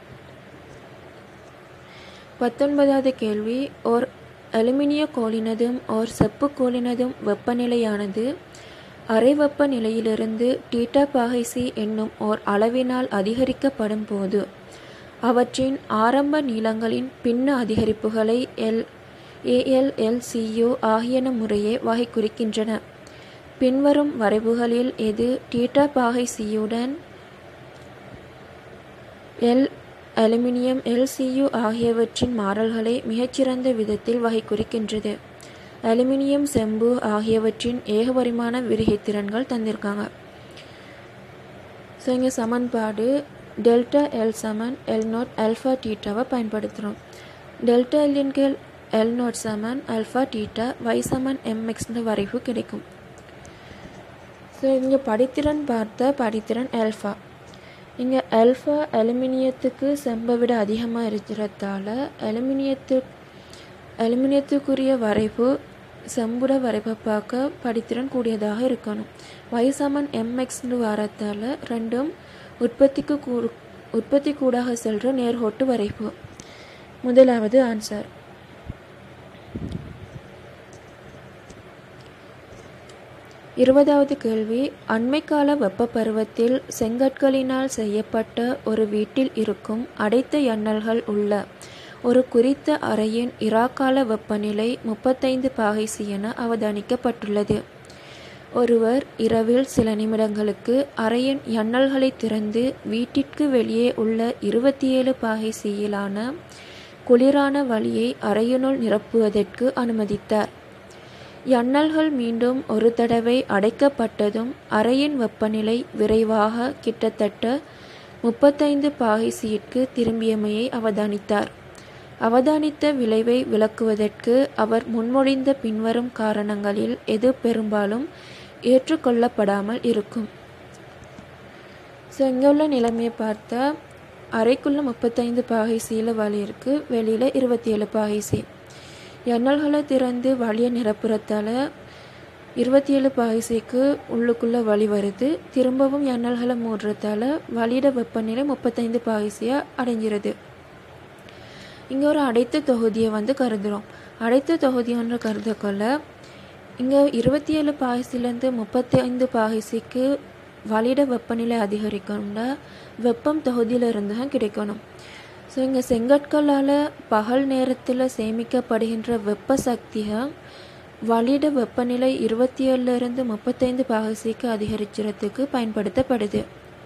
பத்தொன்பதாவது கேள்வி ஓர் அலுமினிய கோலினதும் ஓர் செப்பு கோலினதும் வெப்பநிலையானது அரை வெப்ப நிலையிலிருந்து டீட்டா பாகைசி என்னும் ஓர் அளவினால் அதிகரிக்கப்படும் போது அவற்றின் ஆரம்ப நீளங்களின் பின்ன அதிகரிப்புகளை எல் ஏஎல்எல்சியு ஆகியன முறையே வகை குறிக்கின்றன பின்வரும் வரைவுகளில் எது டீட்டா பாகை சியுடன் எல் அலுமினியம் எல்சியு ஆகியவற்றின் மாறல்களை மிகச்சிறந்த விதத்தில் வகை குறிக்கின்றது அலுமினியம் செம்பு ஆகியவற்றின் ஏகபரிமாண விரிகைத்திறன்கள் தந்திருக்காங்க ஸோ இங்கே சமன்பாடு டெல்டா எல் சமன் எல் நோட் அல்ஃபா டீட்டாவை பயன்படுத்துகிறோம் டெல்டா எல்லின் கீழ் எல் நோட் சமன் அல்ஃபா டீட்டா வை சமன் எம்எக்ஸ்ன்ற வரைவு கிடைக்கும் ஸோ இங்கே படித்திறன் பார்த்த படித்திறன் ஆல்ஃபா இங்கே ஆல்ஃபா அலுமினியத்துக்கு செம்பை விட அதிகமாக இருக்கிறதால அலுமினியத்து அலுமினியத்துக்குரிய வரைவு செம்புட வரைவை பார்க்க படித்திறன் கூடியதாக இருக்கணும் வயசமன் எம்எக்ஸ்னு வரத்தால் ரெண்டும் உற்பத்திக்கு கூ உற்பத்தி கூடாக செல்கிற நேர்கோட்டு வரைவு முதலாவது ஆன்சர் இருபதாவது கேள்வி அண்மைக்கால வெப்ப பருவத்தில் செங்கற்களினால் செய்யப்பட்ட ஒரு வீட்டில் இருக்கும் அடைத்த எண்ணல்கள் உள்ள ஒரு குறித்த அறையின் இராக்கால வெப்பநிலை முப்பத்தைந்து பாகைசி என அவதானிக்கப்பட்டுள்ளது ஒருவர் இரவில் சில நிமிடங்களுக்கு அறையின் எண்ணல்களை திறந்து வீட்டிற்கு வெளியே உள்ள இருபத்தி ஏழு பாகைசியிலான குளிரான வழியை அறையினுள் நிரப்புவதற்கு அனுமதித்தார் எண்ணல்கள் மீண்டும் ஒரு தடவை அடைக்கப்பட்டதும் அறையின் வெப்பநிலை விரைவாக கிட்டத்தட்ட முப்பத்தைந்து பாகைசியிற்கு திரும்பியமையை அவதானித்தார் அவதானித்த விளைவை விளக்குவதற்கு அவர் முன்மொழிந்த பின்வரும் காரணங்களில் எது பெரும்பாலும் ஏற்றுக்கொள்ளப்படாமல் இருக்கும் ஸோ இங்கே உள்ள நிலைமையை பார்த்தா அறைக்குள்ளே முப்பத்தைந்து பாகைசியில் வழி இருக்குது வெளியில் இருபத்தி ஏழு பாகைசி எண்ணல்களை திறந்து வழியை நிரப்புறத்தால் இருபத்தி ஏழு பாய்சைக்கு உள்ளுக்குள்ளே வழி வருது திரும்பவும் எண்ணல்களை மூடுறதால வழியிட வெப்பநிலை முப்பத்தைந்து பாய்சியாக அடைஞ்சிருது இங்கே ஒரு அடைத்த தொகுதியை வந்து கருதுகிறோம் அடைத்த தொகுதி ஒன்று கருதக்கொள்ள இங்கே இருபத்தி ஏழு பாய்சிலேருந்து முப்பத்தி ஐந்து பாய்சிக்கு வழியிட வெப்பநிலை அதிகரிக்கணும்னா வெப்பம் தொகுதியிலிருந்து தான் கிடைக்கணும் ஸோ இங்கே செங்கற்களால் பகல் நேரத்தில் சேமிக்கப்படுகின்ற வெப்ப சக்தியை வளிட வெப்பநிலை இருபத்தி ஏழுலேருந்து முப்பத்தைந்து பாகசிக்கு அதிகரிக்கிறதுக்கு பயன்படுத்தப்படுது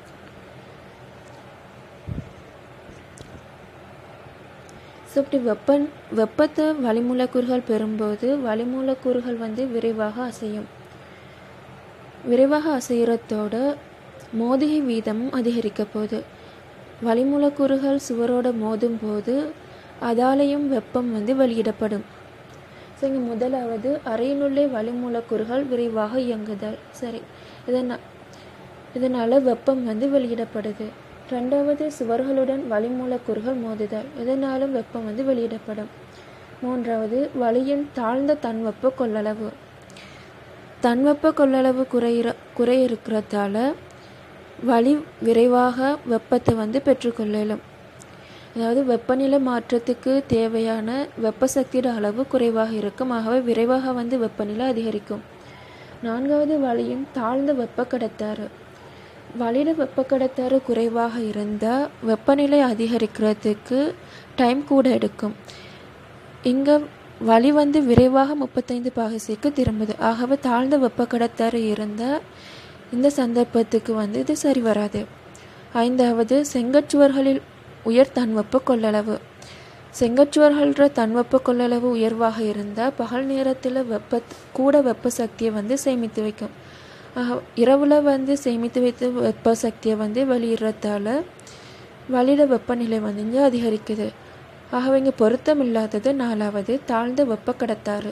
ஸோ இப்படி வெப்பன் வெப்பத்தை வளிமூலக்கூறுகள் பெறும்போது வளிமூலக்கூறுகள் வந்து விரைவாக அசையும் விரைவாக அசைகிறதோட மோதிகை வீதமும் அதிகரிக்க போகுது வளிமூலக்கூறுகள் சுவரோட மோதும் போது அதாலேயும் வெப்பம் வந்து வெளியிடப்படும் ஸோ இங்கே முதலாவது அறையினுள்ளே வளிமூலக்கூறுகள் விரைவாக இயங்குதல் சரி இதனால் இதனால் வெப்பம் வந்து வெளியிடப்படுது ரெண்டாவது சுவர்களுடன் வளிமூலக்கூறுகள் மோதுதல் இதனாலும் வெப்பம் வந்து வெளியிடப்படும் மூன்றாவது வளியின் தாழ்ந்த தன்வெப்ப கொள்ளளவு தன்வெப்ப கொள்ளளவு குறையிற குறை இருக்கிறதால வளி விரைவாக வெப்பத்தை வந்து பெற்றுக்கொள்ளலும் அதாவது வெப்பநிலை மாற்றத்துக்கு தேவையான வெப்ப சக்தியோட அளவு குறைவாக இருக்கும் ஆகவே விரைவாக வந்து வெப்பநிலை அதிகரிக்கும் நான்காவது வளியின் தாழ்ந்த வெப்ப கடத்தாறு வளியில வெப்ப கடத்தாறு குறைவாக இருந்தால் வெப்பநிலை அதிகரிக்கிறதுக்கு டைம் கூட எடுக்கும் இங்கே வளி வந்து விரைவாக முப்பத்தைந்து பாகசிக்கு திரும்புது ஆகவே தாழ்ந்த வெப்ப கடத்தாறு இருந்தால் இந்த சந்தர்ப்பத்துக்கு வந்து இது சரி வராது ஐந்தாவது செங்கச்சுவர்களில் உயர் தன்வெப்ப கொள்ளளவு செங்கச்சுவர்கள்ற தன்வெப்ப கொள்ளளவு உயர்வாக இருந்தால் பகல் நேரத்தில் வெப்ப கூட வெப்ப சக்தியை வந்து சேமித்து வைக்கும் இரவில் வந்து சேமித்து வைத்த வெப்ப சக்தியை வந்து வெளியிடுறதால வளியில வெப்பநிலை வந்து இங்கே அதிகரிக்குது ஆகவே இங்கே பொருத்தம் இல்லாதது நாலாவது தாழ்ந்த வெப்ப கடத்தாறு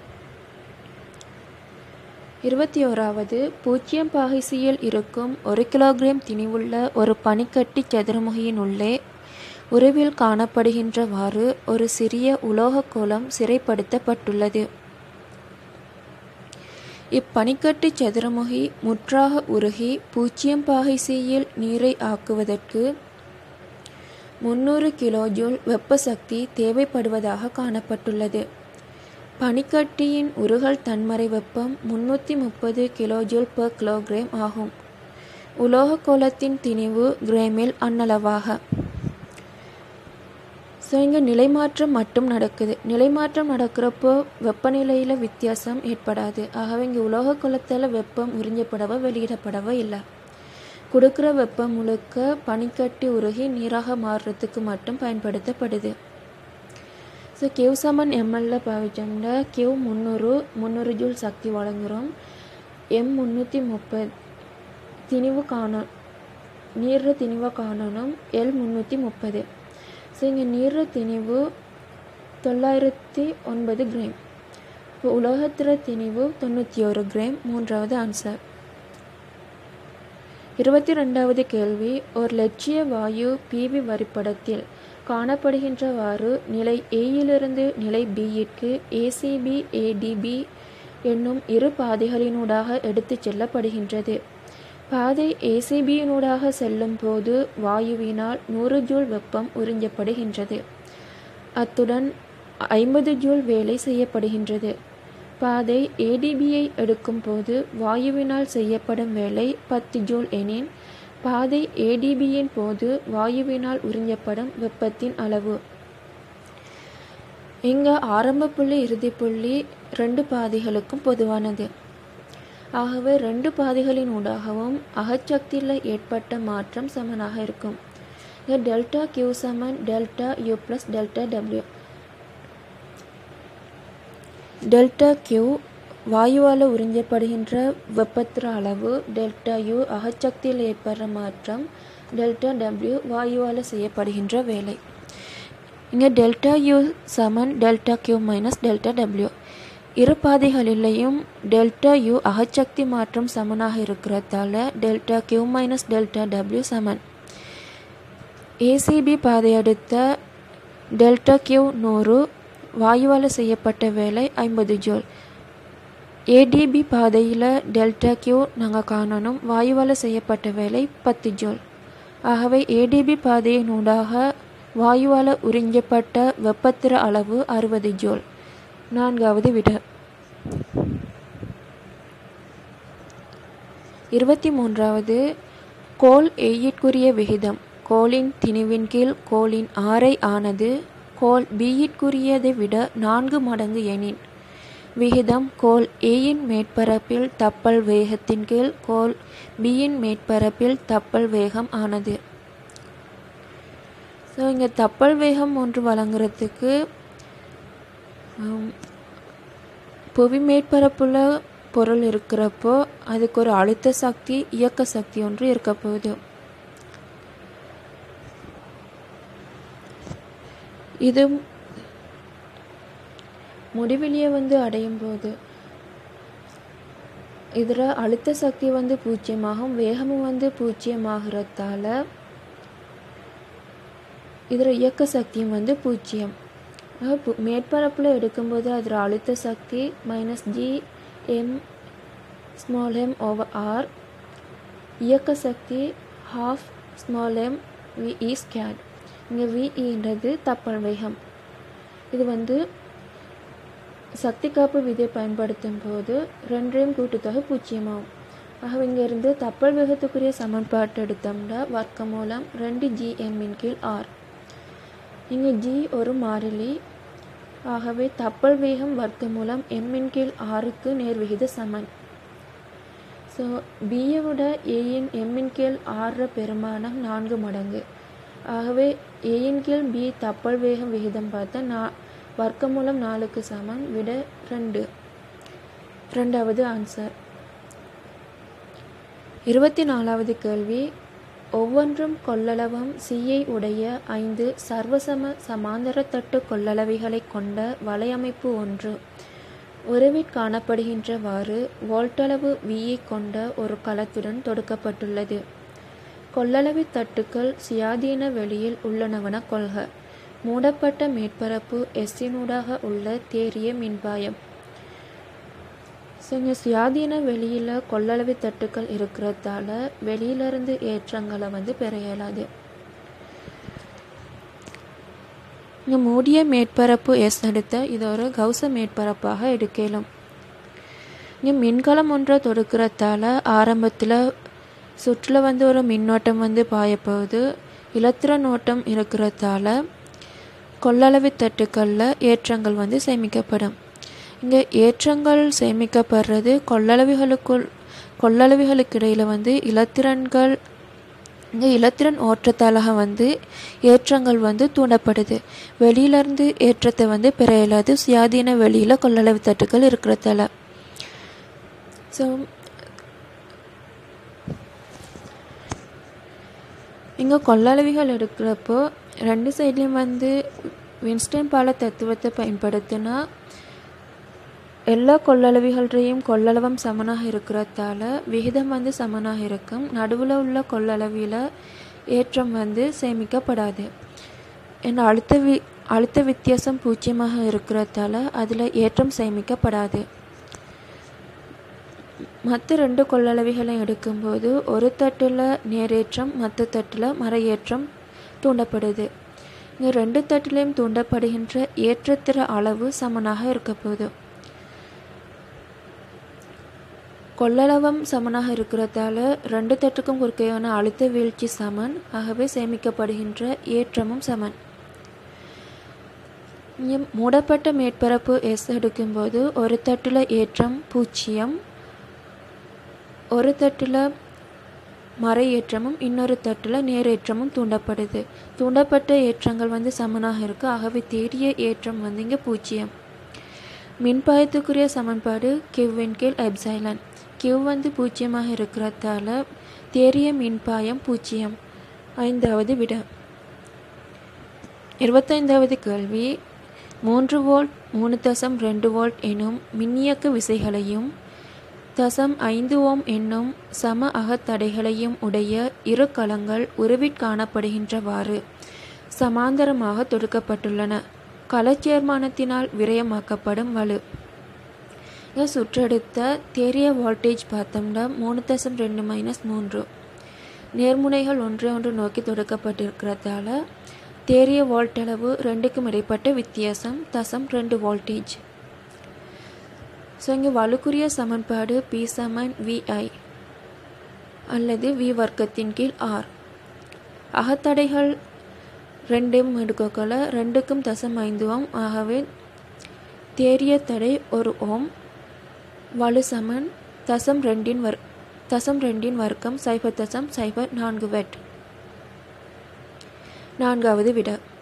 இருபத்தி ஓராவது பூஜ்ஜியம் பாகைசியில் இருக்கும் ஒரு கிலோகிராம் திணிவுள்ள ஒரு பனிக்கட்டி சதுரமுகியின் உள்ளே உருவில் காணப்படுகின்றவாறு ஒரு சிறிய உலோகக் கோலம் சிறைப்படுத்தப்பட்டுள்ளது இப்பனிக்கட்டு சதுரமுகி முற்றாக உருகி பூஜ்ஜியம் பாகைசியில் நீரை ஆக்குவதற்கு முன்னூறு கிலோ ஜூல் வெப்ப சக்தி தேவைப்படுவதாக காணப்பட்டுள்ளது பனிக்கட்டியின் உருகல் தன்மறை வெப்பம் முன்னூற்றி முப்பது கிலோஜூல் பெர் கிலோகிராம் ஆகும் உலோக கோலத்தின் திணிவு கிராமில் அன்னளவாக ஸோ இங்கே நிலைமாற்றம் மட்டும் நடக்குது நிலைமாற்றம் நடக்கிறப்போ வெப்பநிலையில் வித்தியாசம் ஏற்படாது ஆகவே இங்கே உலோக குளத்தில் வெப்பம் உறிஞ்சப்படவோ வெளியிடப்படவோ இல்லை கொடுக்குற வெப்பம் முழுக்க பனிக்கட்டி உருகி நீராக மாறுறதுக்கு மட்டும் பயன்படுத்தப்படுது ஸோ கியூ சமன் எம்எல்ல பாவிச்சோம்னா கியூ முந்நூறு முந்நூறு ஜூல் சக்தி வழங்குகிறோம் எம் முந்நூற்றி முப்பது திணிவு காணும் நீர்ற திணிவை காணணும் எல் முந்நூற்றி முப்பது ஸோ இங்கே நீர்ற திணிவு தொள்ளாயிரத்தி ஒன்பது கிராம் இப்போ உலோகத்திர திணிவு தொண்ணூற்றி ஒரு கிராம் மூன்றாவது ஆன்சர் இருபத்தி ரெண்டாவது கேள்வி ஒரு லட்சிய வாயு பிவி வரிப்படத்தில் காணப்படுகின்றவாறு நிலை ஏயிலிருந்து நிலை பியிற்கு ஏசிபி ஏடிபி என்னும் இரு பாதைகளினூடாக எடுத்துச் செல்லப்படுகின்றது பாதை ஏசிபியினூடாக செல்லும் போது வாயுவினால் நூறு ஜூல் வெப்பம் உறிஞ்சப்படுகின்றது அத்துடன் ஐம்பது ஜூல் வேலை செய்யப்படுகின்றது பாதை ஏடிபியை எடுக்கும் போது வாயுவினால் செய்யப்படும் வேலை பத்து ஜூல் எனின் பாதை ஏடிபியின் போது வாயுவினால் உறிஞ்சப்படும் வெப்பத்தின் அளவு இங்கே ஆரம்ப புள்ளி இறுதி புள்ளி ரெண்டு பாதைகளுக்கும் பொதுவானது ஆகவே ரெண்டு பாதைகளின் ஊடாகவும் அகச்சக்தியில் ஏற்பட்ட மாற்றம் சமனாக இருக்கும் இங்கே டெல்டா கியூ சமன் delta U plus delta W delta Q வாயுவால் உறிஞ்சப்படுகின்ற வெப்பத்திர அளவு டெல்டா யூ அகச்சக்தியில் ஏற்படுற மாற்றம் டெல்டா டபிள்யூ வாயுவால் செய்யப்படுகின்ற வேலை இங்கே டெல்டா யூ சமன் delta Q minus delta W இரு பாதைகளிலேயும் டெல்டா யூ அகச்சக்தி மாற்றம் சமனாக இருக்கிறதால delta Q minus delta W சமன் ஏசிபி பாதை அடுத்த டெல்டா கியூ நூறு வாயுவால் செய்யப்பட்ட வேலை ஐம்பது ஜோல் ஏடிபி பாதையில் டெல்டா கியூ நாங்கள் காணணும் வாயுவால் செய்யப்பட்ட வேலை பத்து ஜோல் ஆகவே ஏடிபி பாதையின் ஊடாக வாயுவால் உறிஞ்சப்பட்ட வெப்பத்திர அளவு அறுபது ஜோல் நான்காவது விட இருபத்தி மூன்றாவது கோல் எய்யிற்குரிய விகிதம் கோலின் திணிவின் கீழ் கோலின் ஆரை ஆனது கோல் பியிற்குரியதை விட நான்கு மடங்கு எனின் விகிதம் கோல் ஏயின் மேற்பரப்பில் தப்பல் வேகத்தின் கீழ் கோல் பியின் மேற்பரப்பில் தப்பல் வேகம் ஆனது ஸோ இங்கே தப்பல் வேகம் ஒன்று வழங்குறதுக்கு புவி மேற்பரப்புல பொருள் இருக்கிறப்போ அதுக்கு ஒரு அழுத்த சக்தி இயக்க சக்தி ஒன்று இருக்க போகுது இது முடிவிலியை வந்து அடையும் போது இதில் அழுத்த சக்தி வந்து பூஜ்ஜியமாகும் வேகமும் வந்து பூஜ்ஜியமாகிறதால இதில் இயக்க சக்தியும் வந்து பூஜ்ஜியம் மேற்பரப்பில் எடுக்கும்போது அதில் அழுத்த சக்தி minus G M small M over R இயக்க சக்தி ஹாஃப் ஸ்மால் எம் விஇ ஸ்கேட் இங்கே விஇன்றது தப்பல் வேகம் இது வந்து சக்தி காப்பு விதியை பயன்படுத்தும் போது ரெண்டையும் கூட்டுத்தொகை பூஜ்ஜியமாகும் ஆக இங்கேருந்து தப்பல் வேகத்துக்குரிய சமன்பாட்டு எடுத்தோம்னா வர்க்க மூலம் ரெண்டு ஜிஎம்மின் கீழ் ஆர் இங்கே ஜி ஒரு மாறிலி ஆகவே தப்பல் வேகம் வர்க்க மூலம் எம்மின் கீழ் ஆறுக்கு நேர்விகித சமன் ஸோ பியை விட ஏயின் எம்மின் கீழ் ஆறுற பெருமானம் நான்கு மடங்கு ஆகவே ஏயின் கீழ் பி தப்பல் வேகம் விகிதம் பார்த்தா நா வர்க்க மூலம் நாலுக்கு சமன் விட ரெண்டு ரெண்டாவது ஆன்சர் இருபத்தி நாலாவது கேள்வி ஒவ்வொன்றும் கொள்ளளவும் சியை உடைய ஐந்து சர்வசம சமாந்தர தட்டு கொள்ளளவிகளை கொண்ட வலையமைப்பு ஒன்று உறவில் காணப்படுகின்றவாறு வோல்ட்டளவு வியை கொண்ட ஒரு களத்துடன் தொடுக்கப்பட்டுள்ளது கொள்ளளவு தட்டுக்கள் சுயாதீன வெளியில் உள்ளனவன கொள்க மூடப்பட்ட மேற்பரப்பு எஸ்ஸினூடாக உள்ள தேறிய மின்பாயம் ஸோ இங்கே சுயாதீன வெளியில் கொள்ளளவு தட்டுக்கள் இருக்கிறதால வெளியிலிருந்து ஏற்றங்களை வந்து பெற இயலாது இங்கே மூடிய மேற்பரப்பு எஸ் எடுத்த இது ஒரு கௌச மேற்பரப்பாக எடுக்கலாம் இங்கே மின்கலம் ஒன்றை தொடுக்கிறதால ஆரம்பத்தில் சுற்றில் வந்து ஒரு மின்னோட்டம் வந்து பாயப்போகுது இலத்திரன் ஓட்டம் இருக்கிறதால கொள்ளளவு தட்டுக்களில் ஏற்றங்கள் வந்து சேமிக்கப்படும் இங்கே ஏற்றங்கள் சேமிக்கப்படுறது கொள்ளளவுகளுக்குள் கொள்ளளவுகளுக்கு இடையில் வந்து இலத்திரன்கள் இங்கே இலத்திரன் ஓற்றத்தாலாக வந்து ஏற்றங்கள் வந்து தூண்டப்படுது வெளியிலேருந்து ஏற்றத்தை வந்து பெற இயலாது சுயாதீன வெளியில் கொள்ளளவு தட்டுக்கள் இருக்கிறதால ஸோ இங்கே கொள்ளளவிகள் எடுக்கிறப்போ ரெண்டு சைட்லேயும் வந்து வின்ஸ்டன் பால தத்துவத்தை பயன்படுத்தினா எல்லா கொள்ளளவிகளையும் கொள்ளளவம் சமனாக இருக்கிறதால விகிதம் வந்து சமனாக இருக்கும் நடுவில் உள்ள கொள்ளளவியில் ஏற்றம் வந்து சேமிக்கப்படாது ஏன்னா அழுத்த வி அழுத்த வித்தியாசம் பூஜ்ஜியமாக இருக்கிறதால அதில் ஏற்றம் சேமிக்கப்படாது மற்ற ரெண்டு கொள்ளளவிகளை எடுக்கும்போது ஒரு தட்டில் நேரேற்றம் மற்ற தட்டில் மறையேற்றம் தூண்டப்படுது இங்கே ரெண்டு தட்டிலையும் தூண்டப்படுகின்ற ஏற்றத்திற அளவு சமனாக இருக்க போகுது கொள்ளளவம் சமனாக இருக்கிறதால ரெண்டு தட்டுக்கும் குறுக்கையான அழுத்த வீழ்ச்சி சமன் ஆகவே சேமிக்கப்படுகின்ற ஏற்றமும் சமன் இங்கே மூடப்பட்ட மேற்பரப்பு எஸ் எடுக்கும்போது ஒரு தட்டில் ஏற்றம் பூஜ்ஜியம் ஒரு தட்டில் மறை ஏற்றமும் இன்னொரு தட்டில் நேரேற்றமும் தூண்டப்படுது தூண்டப்பட்ட ஏற்றங்கள் வந்து சமனாக இருக்குது ஆகவே தேடிய ஏற்றம் வந்து இங்கே பூஜ்ஜியம் மின்பாயத்துக்குரிய சமன்பாடு கிவ்வின் கீழ் எப்சைலன் கிவ் வந்து பூஜ்ஜியமாக இருக்கிறதால தேறிய மின்பாயம் பூஜ்ஜியம் ஐந்தாவது விட இருபத்தைந்தாவது கேள்வி மூன்று வோல்ட் மூணு தசம் ரெண்டு வோல்ட் எனும் மின்னியக்கு விசைகளையும் தசம் ஐந்து ஓம் என்னும் சம அகத்தடைகளையும் உடைய இரு களங்கள் உருவிற் காணப்படுகின்றவாறு சமாந்தரமாக தொடுக்கப்பட்டுள்ளன களச்சேர்மானத்தினால் விரயமாக்கப்படும் வலு சுற்றெடுத்த தேரிய வோல்டேஜ் பார்த்தோம்னா மூணு தசம் ரெண்டு மைனஸ் மூன்று நேர்முனைகள் ஒன்றை ஒன்று நோக்கி தொடுக்கப்பட்டிருக்கிறதால தேரிய வோல்ட் அளவு ரெண்டுக்கும் இடைப்பட்ட வித்தியாசம் தசம் ரெண்டு வோல்டேஜ் ஸோ இங்கே வலுக்குரிய சமன்பாடு பி சமன் விஐ அல்லது வி வர்க்கத்தின் கீழ் ஆர் அகத்தடைகள் ரெண்டும் எடுக்கக்குள்ள ரெண்டுக்கும் தசம் ஐந்துவம் ஆகவே தேறிய தடை ஒரு ஓம் வலு சமன் தசம் ரெண்டின் வர் தசம் ரெண்டின் வர்க்கம் சைபர் தசம் சைபர் நான்கு வெட் நான்காவது விட